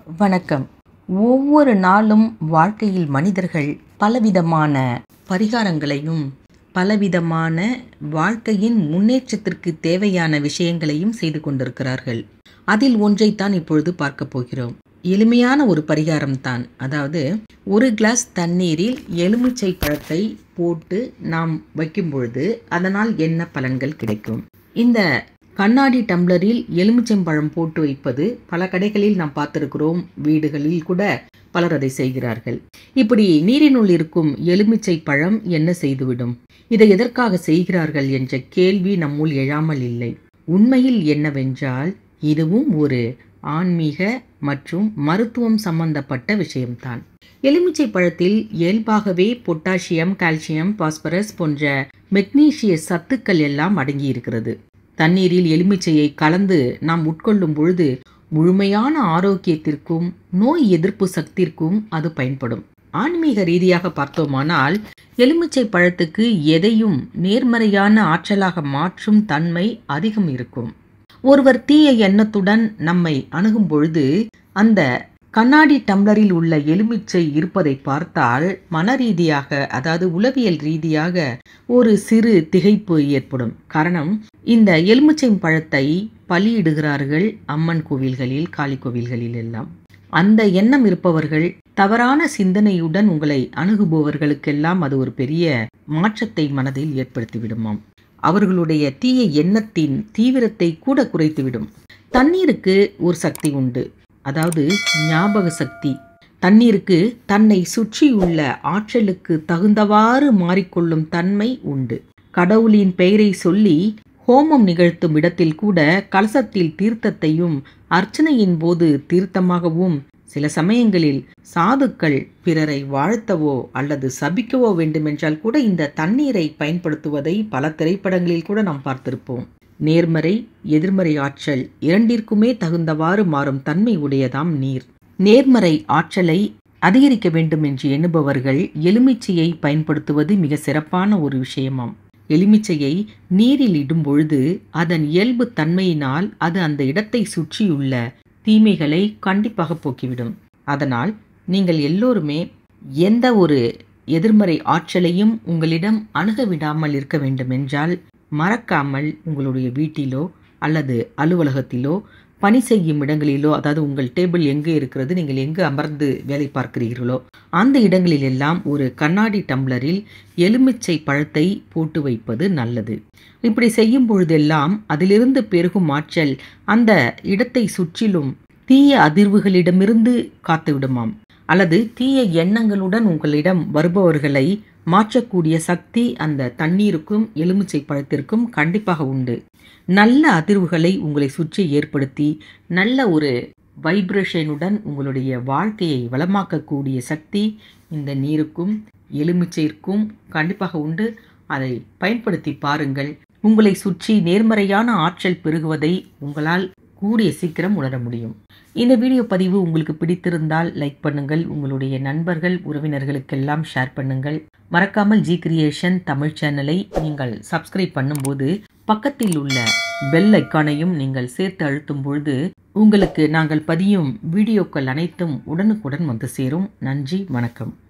வணக்கம் ஒவ்வொரு நாளும் வாழ்க்கையில் மனிதர்கள் பலவிதமான பரிகாரங்களையும் பலவிதமான வாழ்க்கையின் முன்னேற்றத்திற்கு தேவையான விஷயங்களையும் செய்து கொண்டிருக்கிறார்கள் அதில் ஒன்றைத்தான் இப்பொழுது பார்க்க போகிறோம் எளிமையான ஒரு பரிகாரம் தான் அதாவது ஒரு கிளாஸ் தண்ணீரில் எலுமிச்சை பழத்தை போட்டு நாம் வைக்கும் பொழுது அதனால் என்ன பலன்கள் கிடைக்கும் இந்த கண்ணாடி டம்ளரில் எலுமிச்சம்பழம் போட்டு வைப்பது பல கடைகளில் நாம் பார்த்திருக்கிறோம் வீடுகளில் கூட பலர் அதை செய்கிறார்கள் இப்படி நீரினுள் இருக்கும் எலுமிச்சை பழம் என்ன செய்துவிடும் இதை எதற்காக செய்கிறார்கள் என்ற கேள்வி நம்முள் எழாமல் இல்லை உண்மையில் என்னவென்றால் இதுவும் ஒரு ஆன்மீக மற்றும் மருத்துவம் சம்பந்தப்பட்ட விஷயம்தான் எலுமிச்சை பழத்தில் இயல்பாகவே பொட்டாசியம் கால்சியம் பாஸ்பரஸ் போன்ற மெக்னீசிய சத்துக்கள் எல்லாம் அடங்கி இருக்கிறது தண்ணீரில் எலுமிச்சையை கலந்து நாம் உட்கொள்ளும் பொழுது முழுமையான ஆரோக்கியத்திற்கும் நோய் எதிர்ப்பு சக்திற்கும் அது பயன்படும் ஆன்மீக ரீதியாக பார்த்தோமானால் எலுமிச்சை பழத்துக்கு எதையும் நேர்மறையான ஆற்றலாக மாற்றும் தன்மை அதிகம் இருக்கும் ஒருவர் தீய எண்ணத்துடன் நம்மை அணுகும் பொழுது அந்த கண்ணாடி டம்ளரில் உள்ள எலுமிச்சை இருப்பதை பார்த்தால் மன ரீதியாக அதாவது உளவியல் ரீதியாக ஒரு சிறு திகைப்பு ஏற்படும் காரணம் இந்த எலுமிச்சை பழத்தை பலியிடுகிறார்கள் அம்மன் கோவில்களில் காளி கோவில்களில் எல்லாம் அந்த எண்ணம் இருப்பவர்கள் தவறான சிந்தனையுடன் உங்களை அணுகுபவர்களுக்கெல்லாம் அது ஒரு பெரிய மாற்றத்தை மனதில் ஏற்படுத்திவிடுமாம் அவர்களுடைய தீய எண்ணத்தின் தீவிரத்தை கூட குறைத்துவிடும் தண்ணீருக்கு ஒரு சக்தி உண்டு அதாவது ஞாபக சக்தி தண்ணீருக்கு தன்னை சுற்றியுள்ள ஆற்றலுக்கு தகுந்தவாறு மாறிக்கொள்ளும் தன்மை உண்டு கடவுளின் பெயரை சொல்லி ஹோமம் நிகழ்த்தும் இடத்தில் கூட கலசத்தில் தீர்த்தத்தையும் அர்ச்சனையின் போது தீர்த்தமாகவும் சில சமயங்களில் சாதுக்கள் பிறரை வாழ்த்தவோ அல்லது சபிக்கவோ வேண்டுமென்றால் கூட இந்த தண்ணீரை பயன்படுத்துவதை பல திரைப்படங்களில் கூட நாம் பார்த்திருப்போம் நேர்மறை எதிர்மறை ஆற்றல் இரண்டிற்குமே தகுந்தவாறு மாறும் தன்மை உடையதாம் நீர் நேர்மறை ஆற்றலை அதிகரிக்க வேண்டும் என்று எண்ணுபவர்கள் எலுமிச்சையை பயன்படுத்துவது மிக சிறப்பான ஒரு விஷயமாம் எலுமிச்சையை நீரில் இடும் பொழுது அதன் இயல்பு தன்மையினால் அது அந்த இடத்தை சுற்றியுள்ள தீமைகளை கண்டிப்பாக போக்கிவிடும் அதனால் நீங்கள் எல்லோருமே எந்த ஒரு எதிர்மறை ஆற்றலையும் உங்களிடம் அணுக விடாமல் இருக்க வேண்டும் என்றால் மறக்காமல் உங்களுடைய வீட்டிலோ அல்லது அலுவலகத்திலோ பணி செய்யும் இடங்களிலோ அதாவது உங்கள் டேபிள் எங்கே இருக்கிறது நீங்கள் எங்கு அமர்ந்து வேலை பார்க்கிறீர்களோ அந்த இடங்களில் எல்லாம் ஒரு கண்ணாடி டம்ளரில் எலுமிச்சை பழத்தை போட்டு வைப்பது நல்லது இப்படி செய்யும் பொழுதெல்லாம் அதிலிருந்து பெருகும் ஆற்றல் அந்த இடத்தை சுற்றிலும் தீய அதிர்வுகளிடமிருந்து காத்துவிடுமாம் அல்லது தீய எண்ணங்களுடன் உங்களிடம் வருபவர்களை மாற்றக்கூடிய சக்தி அந்த தண்ணீருக்கும் எலுமிச்சை பழத்திற்கும் கண்டிப்பாக உண்டு நல்ல அதிர்வுகளை உங்களை சுற்றி ஏற்படுத்தி நல்ல ஒரு வைப்ரேஷனுடன் உங்களுடைய வாழ்க்கையை வளமாக்கக்கூடிய சக்தி இந்த நீருக்கும் எலுமிச்சைக்கும் கண்டிப்பாக உண்டு அதை பயன்படுத்தி பாருங்கள் உங்களை சுற்றி நேர்மறையான ஆற்றல் பெருகுவதை உங்களால் கூடிய சீக்கிரம் உணர முடியும் இந்த வீடியோ பதிவு உங்களுக்கு பிடித்திருந்தால் லைக் பண்ணுங்கள் உங்களுடைய நண்பர்கள் உறவினர்களுக்கெல்லாம் ஷேர் பண்ணுங்கள் மறக்காமல் ஜி கிரியேஷன் தமிழ் சேனலை நீங்கள் சப்ஸ்கிரைப் பண்ணும்போது பக்கத்தில் உள்ள பெல் ஐக்கானையும் நீங்கள் சேர்த்து அழுத்தும் பொழுது உங்களுக்கு நாங்கள் பதியும் வீடியோக்கள் அனைத்தும் உடனுக்குடன் வந்து சேரும் நன்றி வணக்கம்